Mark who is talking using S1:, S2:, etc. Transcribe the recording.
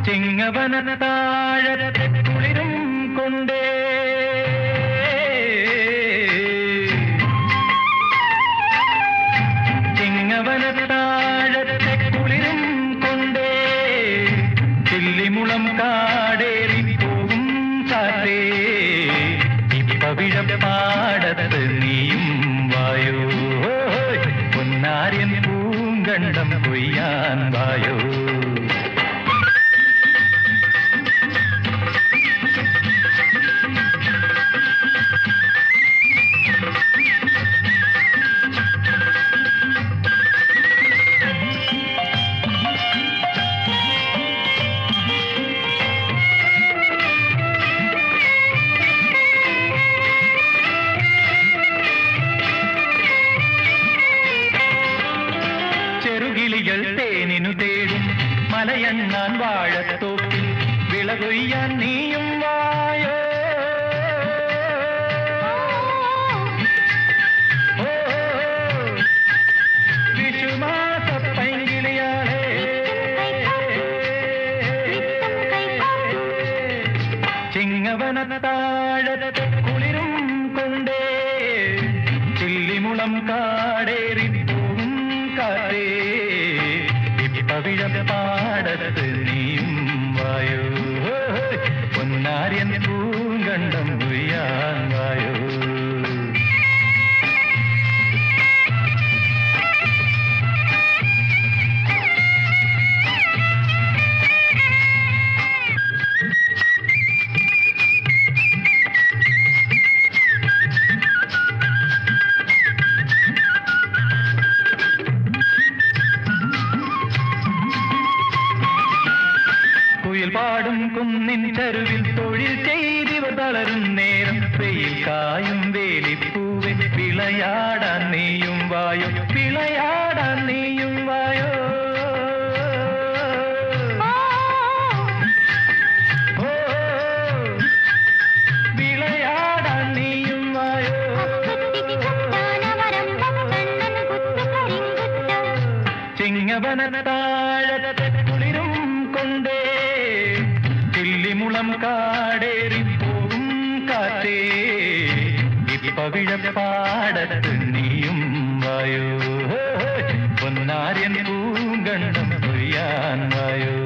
S1: ചിങ്ങവന താഴത്തെ കുളിരും കൊണ്ടേ ചിങ്ങവന താഴത്തെ കുളിരും കൊണ്ടേ ചില്ലിമുളം കാടേറി പോകും കാറ്റേ ഇപ്പവിഴ പാടത്ത് നീയും വായോ പൊന്നാര്യൻ പൂങ്കണ്ടം കൊയ്യാൻ വായോ ചെറുകിളികൾ തേനിനു തേടും മലയണ്ണാൻ വാഴത്തോപ്പിൽ വിളകൊയ്യാൻ നീയും വായോ ഓ, വിഷുമാസ പൈങ്കിളിയാളെ ചിങ്ങവന താഴത്തെ കുളിരും കൊണ്ടേ ചില്ലിമുളം കാടേറി പോകും കാറ്റേ ഇപ്പവിഴ പാടത്ത് നീയും വായോ പൊന്നാര്യൻ പൂങ്കണ്ടം കൊയ്യാൻ വായോ കുയിൽ പാടും കുന്നിൻ ചരുവിൽ തൊഴിൽ ചെയ്തിവർ തളരും നേരം വെയിൽ കായും വേലിപ്പൂവെ വിളയാടാൻ നീയും വായോ വിളയാടാൻ നീയും വായോ ഓ, വിളയാടാൻ നീയും വായോ ചിങ്ങവന താഴത്തെ കുളിരും കൊണ്ടേ ചില്ലിമുളം കാടേറി പോകും കാറ്റേ ഇപ്പവിഴ പാടത്ത് നീയും വായോ പൊന്നാര്യൻ പൂങ്കണ്ണം കൊയ്യാൻ വായോ